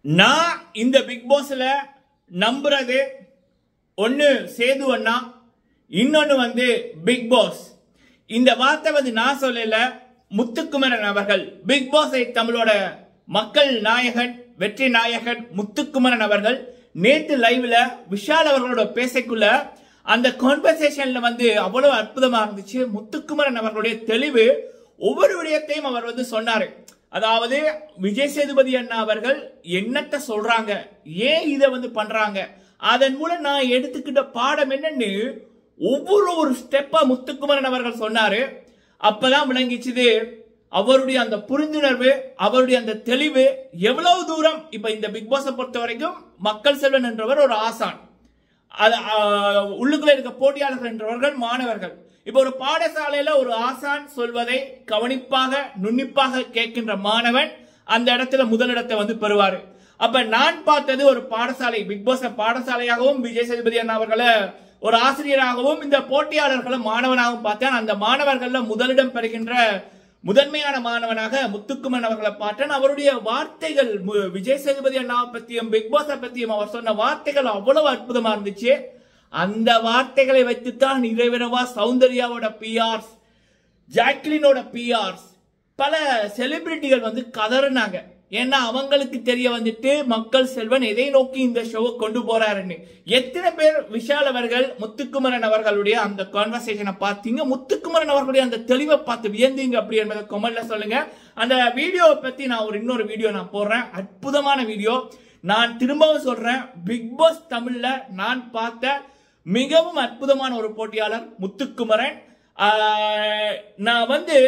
நான் இந்த பிக் பாஸ்ல நம்புறது ஒன்னு சேது அண்ணா இன்னொன்னு வந்து பிக் பாஸ் இந்த வார்த்தை வந்து நான் சொல்லல முத்துக்குமரன் அவர்கள் பிக் பாஸ் தமிழோட மக்கள் நாயகன் வெற்றி நாயகன் முத்துக்குமரன் அவர்கள் நேத்து லைவ்ல விஷால் அவர்களோட பேசக்குள்ள அந்த கான்வர்சேஷன்ல வந்து அவ்வளவு அற்புதமா இருந்துச்சு முத்துக்குமரன் அவர்களுடைய தெளிவு ஒவ்வொரு விடயத்தையும் அவர் வந்து சொன்னாரு அதாவது விஜய் சேதுபதி அண்ணா அவர்கள் என்னத்த சொல்றாங்க ஏன் இதை வந்து பண்றாங்க அதன் மூலம் நான் எடுத்துக்கிட்ட பாடம் என்னன்னு ஒவ்வொரு ஒரு ஸ்டெப்பா முத்துக்குமரன் அவர்கள் சொன்னாரு அப்பதான் விளங்கிச்சுது அவருடைய அந்த புரிந்துணர்வு அவருடைய அந்த தெளிவு எவ்வளவு தூரம் இப்ப இந்த பிக் பாஸை பொறுத்த வரைக்கும் மக்கள் செல்வன் என்றவர் ஒரு ஆசான் அது ஆ, உள்ளுக்குள்ள இருக்க போட்டியாளர்கள் என்றவர்கள் மாணவர்கள் இப்ப ஒரு பாடசாலையில ஒரு ஆசான் சொல்வதை கவனிப்பாக நுண்ணிப்பாக கேட்கின்ற மாணவன் அந்த இடத்துல முதலிடத்தை வந்து பெறுவாரு அப்ப நான் பார்த்தது ஒரு பாடசாலை பிக் பாஸ் பாடசாலையாகவும் விஜய் சேதுபதி அண்ணா அவர்களை ஒரு ஆசிரியராகவும் இந்த போட்டியாளர்களை மாணவனாகவும் பார்த்தேன் அந்த மாணவர்கள்ல முதலிடம் பெறுகின்ற முதன்மையான மாணவனாக முத்துக்குமன் அவர்களை பார்த்தேன் அவருடைய வார்த்தைகள் மு- விஜய் சேதுபதி அண்ணா பத்தியும் பிக் பாஸ் பத்தியும் அவர் சொன்ன வார்த்தைகள் அவ்வளவு அற்புதமா இருந்துச்சு அந்த வார்த்தைகளை வைத்துத்தான் இறைவிரவா சௌந்தர்யாவோட பிஆர்ஸ் ஜாக்லினோட பிஆர்ஸ் பல செலிபிரிட்டிகள் வந்து கதறினாங்க ஏன்னா அவங்களுக்கு தெரிய வந்துட்டு மக்கள் செல்வன் எதை நோக்கி இந்த ஷோவை கொண்டு போறாருன்னு எத்தனை பேர் விஷால் அவர்கள் முத்துக்குமரன் அவர்களுடைய அந்த கான்வர்சேஷனை பார்த்தீங்க முத்துக்குமரன் அவர்களுடைய அந்த தெளிவை பார்த்து வியந்தீங்க அப்படி என்பதை கமெண்ட்ல சொல்லுங்க அந்த வீடியோவை பத்தி நான் ஒரு இன்னொரு வீடியோ நான் போடுறேன் அற்புதமான வீடியோ நான் திரும்பவும் சொல்றேன் பிக் பாஸ் தமிழ்ல நான் பார்த்த மிகவும் அற்புதமான ஒரு போட்டியாளர் முத்துக்குமரன் ஆஹ், நான் வந்து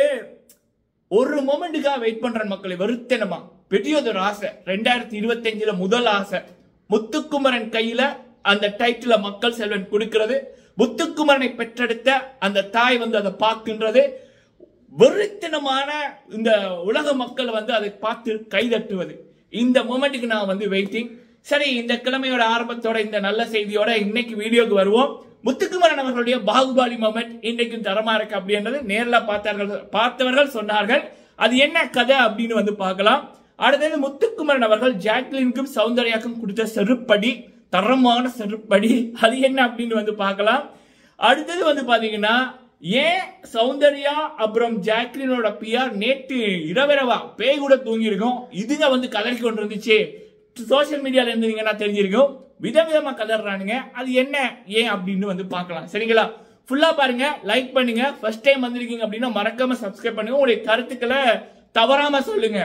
ஒரு மொமெண்ட்டுக்காக வெயிட் பண்றேன் மக்களை வருத்தனமா பெரியதொரு ஆசை ரெண்டாயிரத்தி இருபத்தி முதல் ஆசை முத்துக்குமரன் கையில அந்த டைட்டில மக்கள் செல்வன் கொடுக்கிறது முத்துக்குமரனை பெற்றெடுத்த அந்த தாய் வந்து அதை பார்க்கின்றது வெறித்தனமான இந்த உலக மக்கள் வந்து அதை பார்த்து கைதட்டுவது இந்த மொமெண்ட்டுக்கு நான் வந்து வெயிட்டிங் சரி இந்த கிழமையோட ஆரம்பத்தோட இந்த நல்ல செய்தியோட இன்னைக்கு வீடியோக்கு வருவோம் முத்துக்குமரன் அவர்களுடைய பாகுபாலி மொமெண்ட் இன்னைக்கும் தரமா இருக்கு அப்படின்றது நேர்ல பார்த்தார்கள் பார்த்தவர்கள் சொன்னார்கள் அது என்ன கதை அப்படின்னு வந்து பார்க்கலாம் அடுத்தது முத்துக்குமரன் அவர்கள் ஜாக்லினுக்கும் சௌந்தர்யாக்கும் கொடுத்த செருப்படி தரமான செருப்படி அது என்ன அப்படின்னு வந்து பார்க்கலாம் அடுத்தது வந்து பாத்தீங்கன்னா ஏன் சௌந்தர்யா அப்புறம் ஜாக்லினோட பிஆர் நேற்று இரவிரவா பேய் கூட தூங்கி இருக்கும் இதுங்க வந்து கலரி கொண்டு இருந்துச்சு சோஷியல் மீடியால இருந்தீங்கன்னா தெரிஞ்சிருக்கும் விதவிதமா கலர்றானுங்க அது என்ன ஏன் அப்படின்னு வந்து பார்க்கலாம் சரிங்களா ஃபுல்லா பாருங்க லைக் பண்ணுங்க ஃபர்ஸ்ட் டைம் வந்திருக்கீங்க அப்படின்னா மறக்காம சப்ஸ்கிரைப் பண்ணுங்க உங்களுடைய கருத்துக்களை தவறாம சொல்லுங்க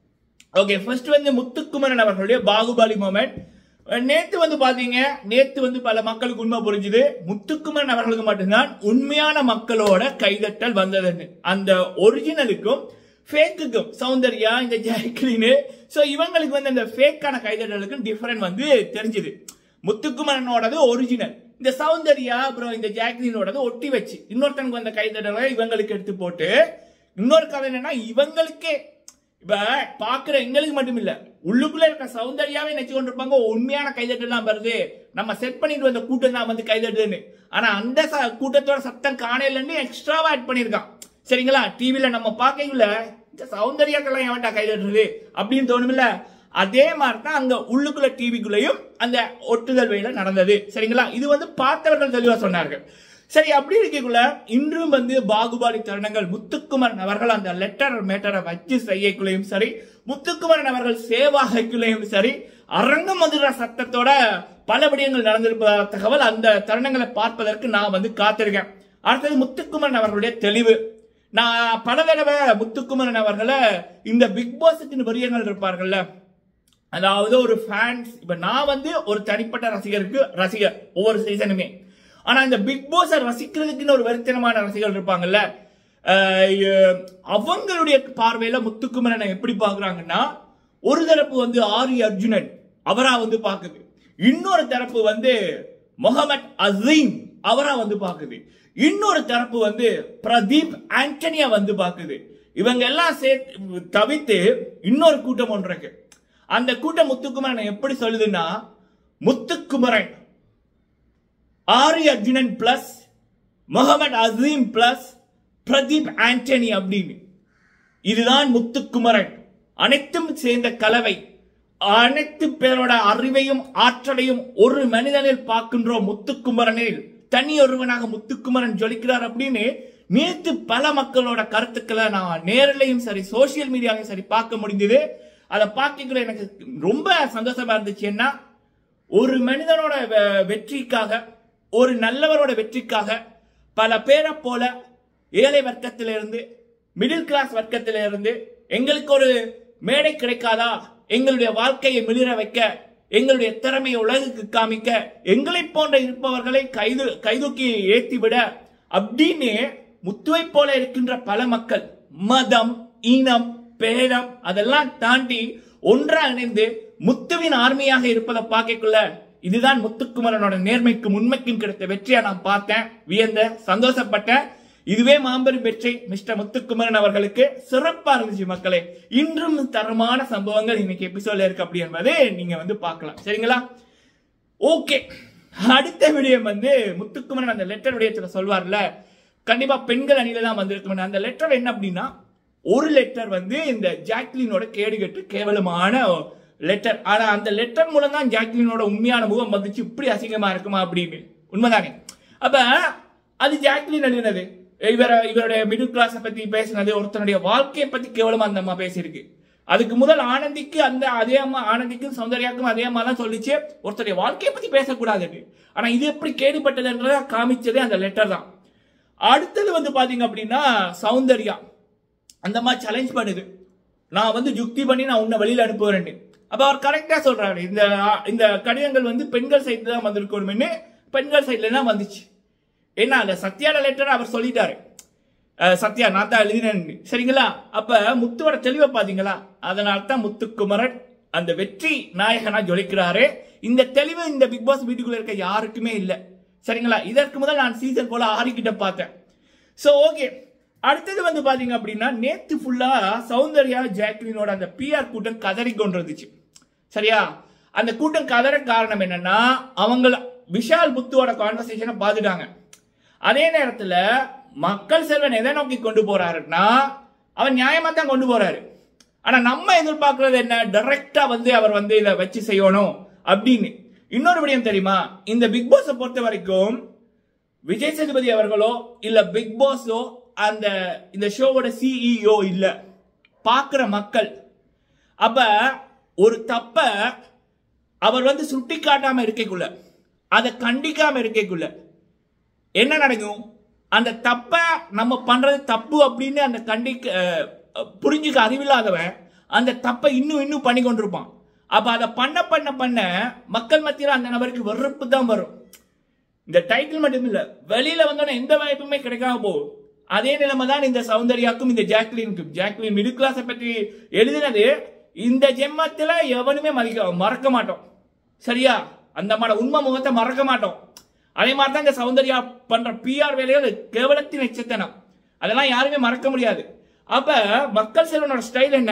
ஓகே ஃபர்ஸ்ட் வந்து முத்துக்குமரன் அவர்களுடைய பாகுபலி மொமெண்ட் நேத்து வந்து பாத்தீங்க நேத்து வந்து பல மக்களுக்கு உண்மை புரிஞ்சுது முத்துக்குமரன் அவர்களுக்கு மட்டும்தான் உண்மையான மக்களோட கைதட்டல் வந்ததுன்னு அந்த ஒரிஜினலுக்கும் ஃபேக்குக்கும் சௌந்தர்யா இந்த ஜாக்லின் சோ இவங்களுக்கு வந்து அந்த ஃபேக்கான கைதட்டலுக்கும் டிஃபரெண்ட் வந்து தெரிஞ்சுது முத்துக்குமரனோடது ஒரிஜினல் இந்த சௌந்தர்யா அப்புறம் இந்த ஜாக்லினோடது ஒட்டி வச்சு இன்னொருத்தனுக்கு வந்த கைதட்டலை இவங்களுக்கு எடுத்து போட்டு இன்னொரு கதை என்னன்னா இவங்களுக்கே இப்ப பாக்குற எங்களுக்கு மட்டும் இல்ல உள்ளுக்குள்ள இருக்க சௌந்தர்யாவே நினைச்சு கொண்டிருப்பாங்க உண்மையான கைதட்டல் தான் வருது நம்ம செட் பண்ணிட்டு வந்த கூட்டம் தான் வந்து கைதட்டுன்னு ஆனா அந்த ச- கூட்டத்தோட சத்தம் காணையில எக்ஸ்ட்ராவா ஆட் பண்ணிருக்கான் சரிங்களா டிவில நம்ம பார்க்கல இந்த சௌந்தர்யாக்கெல்லாம் எவன்டா கைதட்டுறது அப்படின்னு தோணுமில்ல அதே மாதிரி தான் அங்க உள்ளுக்குள்ள டிவிக்குள்ளேயும் அந்த ஒட்டுதல் வேலை நடந்தது சரிங்களா இது வந்து பார்த்தவர்கள் தெளிவா சொன்னார்கள் சரி அப்படி இருக்கக்குள்ள இன்றும் வந்து பாகுபாலி தருணங்கள் முத்துக்குமரன் அவர்கள் அந்த லெட்டர் மேட்டரை வச்சு செய்யக்குள்ளையும் சரி முத்துக்குமரன் அவர்கள் சேவாகைக்குள்ளையும் சரி அரங்கம் வந்துடுற சத்தத்தோட பல விடயங்கள் நடந்திருப்ப தகவல் அந்த தருணங்களை பார்ப்பதற்கு நான் வந்து காத்திருக்கேன் அடுத்தது முத்துக்குமரன் அவர்களுடைய தெளிவு நான் பல தடவை முத்துக்குமரன் அவர்களை இந்த பிக் பாஸுக்கு வெறியங்கள் இருப்பார்கள்ல அதாவது ஒரு ஃபேன்ஸ் இப்ப நான் வந்து ஒரு தனிப்பட்ட ரசிகருக்கு ரசிகர் ஒவ்வொரு சீசனுமே ஆனா இந்த பிக் பாஸை ரசிக்கிறதுக்குன்னு ஒரு வெறித்தனமான ரசிகர்கள் இருப்பாங்கல்ல அஹ் எ- அவங்களுடைய பார்வையில முத்துக்குமரனை எப்படி பாக்குறாங்கன்னா ஒரு தரப்பு வந்து ஆரி அர்ஜுனன் அவரா வந்து பாக்குது இன்னொரு தரப்பு வந்து முகமது அசீம் அவரா வந்து பாக்குது இன்னொரு தரப்பு வந்து பிரதீப் ஆண்டனியா வந்து பாக்குது இவங்க எல்லாம் சேர்த்து தவிர்த்து இன்னொரு கூட்டம் ஒன்று இருக்கு அந்த கூட்டம் முத்துக்குமரனை எப்படி சொல்லுதுன்னா முத்துக்குமரன் ஆரி அர்ஜுனன் பிளஸ் முகமது அசீம் பிளஸ் பிரதீப் ஆண்டனி அப்படின்னு இதுதான் முத்துக்குமரன் அனைத்தும் சேர்ந்த கலவை அனைத்து பேரோட அறிவையும் ஆற்றலையும் ஒரு மனிதனில் பார்க்கின்றோம் முத்துக்குமரனில் தனி ஒருவனாக முத்துக்குமரன் ஜொலிக்கிறார் அப்படின்னு நேத்து பல மக்களோட கருத்துக்களை நான் நேரிலையும் சரி சோசியல் மீடியாலையும் சரி பார்க்க முடிஞ்சது அதை பார்க்கக்குள்ள எனக்கு ரொம்ப சந்தோஷமா இருந்துச்சு என்ன ஒரு மனிதனோட வெ- வெற்றிக்காக ஒரு நல்லவரோட வெற்றிக்காக பல பேரை போல ஏழை வர்க்கத்திலிருந்து மிடில் கிளாஸ் வர்க்கத்திலிருந்து எங்களுக்கு ஒரு மேடை கிடைக்காதா எங்களுடைய வாழ்க்கையை மிளிர வைக்க எங்களுடைய திறமையை உலகுக்கு காமிக்க எங்களை போன்ற இருப்பவர்களை கைது கைதூக்கி ஏத்தி விட அப்படின்னு முத்துவை போல இருக்கின்ற பல மக்கள் மதம் இனம் பேதம் அதெல்லாம் தாண்டி ஒன்றா இணைந்து முத்துவின் ஆர்மியாக இருப்பதை பார்க்கக்குள்ள இதுதான் முத்துக்குமரனோட நேர்மைக்கும் உண்மைக்கும் கிடைத்த வெற்றியா நான் பார்த்தேன் வியந்த சந்தோஷப்பட்டேன் இதுவே மாபெரும் வெற்றி மிஸ்டர் முத்துக்குமரன் அவர்களுக்கு சிறப்பா இருந்துச்சு மக்களே இன்றும் தரமான சம்பவங்கள் இன்னைக்கு எபிசோட்ல இருக்கு அப்படி என்பதை நீங்க வந்து பார்க்கலாம் சரிங்களா ஓகே அடுத்த விடயம் வந்து முத்துக்குமரன் அந்த லெட்டர் விடயத்துல சொல்வார்ல கண்டிப்பா பெண்கள் அணியில தான் வந்திருக்கும் அந்த லெட்டர் என்ன அப்படின்னா ஒரு லெட்டர் வந்து இந்த ஜாக்லினோட கேடுகட்டு கேவலமான லெட்டர் ஆனா அந்த லெட்டர் மூலம் தான் ஜாக்லினோட உண்மையான முகம் வந்துச்சு இப்படி அசிங்கமா இருக்குமா அப்படின்னு உண்மைதானே அப்ப அது ஜாக்லின் எழுதினது இவர இவருடைய மிடில் கிளாஸை பத்தி பேசினது ஒருத்தனுடைய வாழ்க்கையை பத்தி கேவலமா அந்த அம்மா பேசியிருக்கு அதுக்கு முதல் ஆனந்திக்கு அந்த அதே அம்மா ஆனந்திக்கும் சௌந்தர்யாக்கும் அதே அம்மா தான் சொல்லிச்சு ஒருத்தருடைய வாழ்க்கையை பத்தி பேசக்கூடாதுன்னு ஆனா இது எப்படி கேடுபட்டதுன்றத காமிச்சதே அந்த லெட்டர் தான் அடுத்தது வந்து பாத்தீங்க அப்படின்னா சௌந்தர்யா அந்த மாதிரி சேலஞ்ச் பண்ணுது நான் வந்து யுக்தி பண்ணி நான் உன்னை வெளியில அனுப்புவேன் அப்ப அவர் கரெக்டா சொல்றாரு இந்த இந்த கடிதங்கள் வந்து பெண்கள் சைடு தான் வந்திருக்கணும்னு பெண்கள் சைடுல தான் வந்துச்சு ஏன்னா அந்த சத்யாட லெட்டர் அவர் சொல்லிட்டாரு அஹ், சத்யா நான் தான் எழுதினேன் சரிங்களா அப்ப முத்துவோட தெளிவை பாத்தீங்களா அதனால தான் முத்துக்குமரன் அந்த வெற்றி நாயகனா ஜொலிக்கிறாரு இந்த தெளிவு இந்த பிக் பாஸ் வீட்டுக்குள்ள இருக்க யாருக்குமே இல்ல சரிங்களா இதற்கு முதல் நான் சீசன் போல ஆறிக்கிட்ட பார்த்தேன் சோ ஓகே அடுத்தது வந்து பாத்தீங்க அப்படின்னா நேத்து ஃபுல்லா சௌந்தர்யா ஜாக்லினோட அந்த பிஆர் கூட்டம் கதறி கொண்டிருந்துச்சு சரியா அந்த கூட்டம் கதற காரணம் என்னன்னா அவங்க விஷால் புத்துவோட கான்வர்சேஷனை பார்த்துட்டாங்க அதே நேரத்துல மக்கள் செல்வன் எதை நோக்கி கொண்டு போறாருன்னா அவர் நியாயமா தான் கொண்டு போறாரு ஆனா நம்ம எதிர்பார்க்கறது என்ன டைரக்டா வந்து அவர் வந்து இதை வச்சு செய்யணும் அப்படின்னு இன்னொரு விடயம் தெரியுமா இந்த பிக் பாஸை பொறுத்த வரைக்கும் விஜய் சேதுபதி அவர்களோ இல்ல பிக் பாஸோ அந்த இந்த ஷோவோட சிஇஓ இல்ல பாக்குற மக்கள் அப்ப ஒரு தப்ப அவர் வந்து சுட்டி காட்டாம இருக்கக்குள்ள அதை கண்டிக்காம இருக்கக்குள்ள என்ன நடக்கும் அந்த தப்ப நம்ம பண்றது தப்பு அப்படின்னு அந்த கண்டிக்க அஹ், புரிஞ்சுக்க அறிவில்லாதவன் அந்த தப்பை இன்னும் இன்னும் பண்ணி கொண்டிருப்பான் அப்ப அதை பண்ண பண்ண பண்ண மக்கள் மத்தியில் அந்த நபருக்கு வெறுப்பு தான் வரும் இந்த டைட்டில் மட்டும் இல்ல வெளியில வந்தோட எந்த வாய்ப்புமே கிடைக்காம போகும் அதே நிலைமை தான் இந்த சௌந்தர்யாக்கும் இந்த ஜாக்லினுக்கும் ஜாக்லின் மிடில் கிளாஸை பற்றி எழுதினது இந்த ஜென்மத்துல எவனுமே மதிக்க மறக்க மாட்டோம் சரியா அந்த மாதிரி உண்மை முகத்தை மறக்க மாட்டோம் அதே மாதிரி தான் இந்த சௌந்தர்யா பண்ற பிஆர் வேலைகள் கேவலத்தின் நட்சத்திரம் அதெல்லாம் யாருமே மறக்க முடியாது அப்ப மக்கள் செல்வனோட ஸ்டைல் என்ன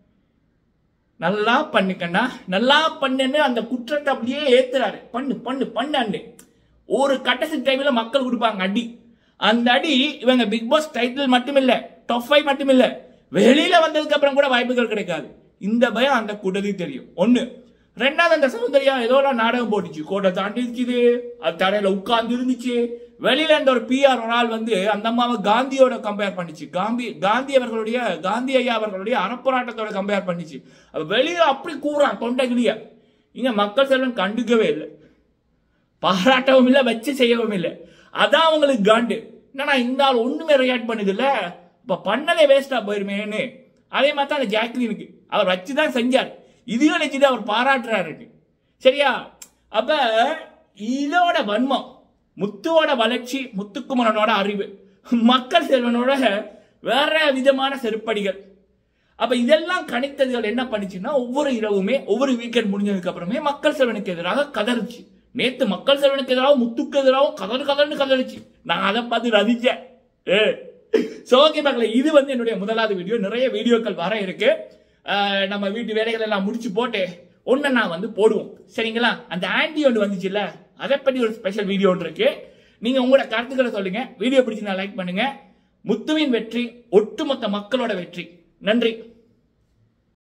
நல்லா பண்ணுக்கண்ணா நல்லா பண்ணுன்னு அந்த குற்றத்தை அப்படியே ஏத்துறாரு பண்ணு பண்ணு பண்ணு ஒரு கட்டசி டைம்ல மக்கள் கொடுப்பாங்க அடி அந்த அடி இவங்க பிக் பாஸ் டைட்டில் மட்டும் இல்ல டாப் ஃபைவ் மட்டும் இல்ல வெளியில வந்ததுக்கு அப்புறம் கூட வாய்ப்புகள் கிடைக்காது இந்த பயம் அந்த கூட்டத்துக்கு தெரியும் ஒண்ணு ரெண்டாவது அந்த சௌந்தர்யா ஏதோ ஒரு நாடகம் போட்டுச்சு கோட்டை தாண்டி இருக்குது அது தரையில உட்கார்ந்து இருந்துச்சு வெளியில இருந்த ஒரு பிஆர் ஒரு ஆள் வந்து அந்த அம்மாவை காந்தியோட கம்பேர் பண்ணிச்சு காந்தி காந்தி அவர்களுடைய காந்தி ஐயா அவர்களுடைய அறப்போராட்டத்தோட கம்பேர் பண்ணிச்சு அப்ப வெளியில அப்படி கூறான் தொண்டைகிளிய இங்க மக்கள் செல்வன் கண்டுக்கவே இல்லை பாராட்டவும் இல்லை வச்சு செய்யவும் இல்லை அதான் அவங்களுக்கு காண்டு என்னன்னா இந்த ஆள் ஒண்ணுமே ரியாக்ட் பண்ணுது இல்ல இப்ப பண்ணதே வேஸ்டா போயிருமேன்னு அதே மாதிரி தான் அந்த ஜாக்லினுக்கு அவர் வச்சுதான் செஞ்சார் இதையும் நினைச்சுட்டு அவர் பாராட்டுறாரு சரியா அப்ப இதோட வன்மம் முத்துவோட வளர்ச்சி முத்துக்குமரனோட அறிவு மக்கள் செல்வனோட வேற விதமான செருப்படிகள் அப்ப இதெல்லாம் கணித்ததுகள் என்ன பண்ணுச்சுன்னா ஒவ்வொரு இரவுமே ஒவ்வொரு வீக்கெண்ட் முடிஞ்சதுக்கு அப்புறமே மக்கள் செல்வனுக்கு எதிராக கதறுச்சு நேத்து மக்கள் செல்வனுக்கு எதிராக முத்துக்கு எதிராகவும் கதறு கதர்னு கதறிச்சு நான் அதை பார்த்து ரசிச்சேன் ஏ சோ ஓகே மக்களே இது வந்து என்னுடைய முதலாவது வீடியோ நிறைய வீடியோக்கள் வர இருக்கு அஹ் நம்ம வீட்டு வேலைகள் எல்லாம் முடிச்சு போட்டு ஒன்னு நான் வந்து போடுவோம் சரிங்களா அந்த ஆன்டி ஒன்று வந்துச்சுல்ல அதை பத்தி ஒரு ஸ்பெஷல் வீடியோ ஒன்று இருக்கு நீங்க உங்களோட கருத்துக்களை சொல்லுங்க வீடியோ பிடிச்சி லைக் பண்ணுங்க முத்துவின் வெற்றி ஒட்டுமொத்த மக்களோட வெற்றி நன்றி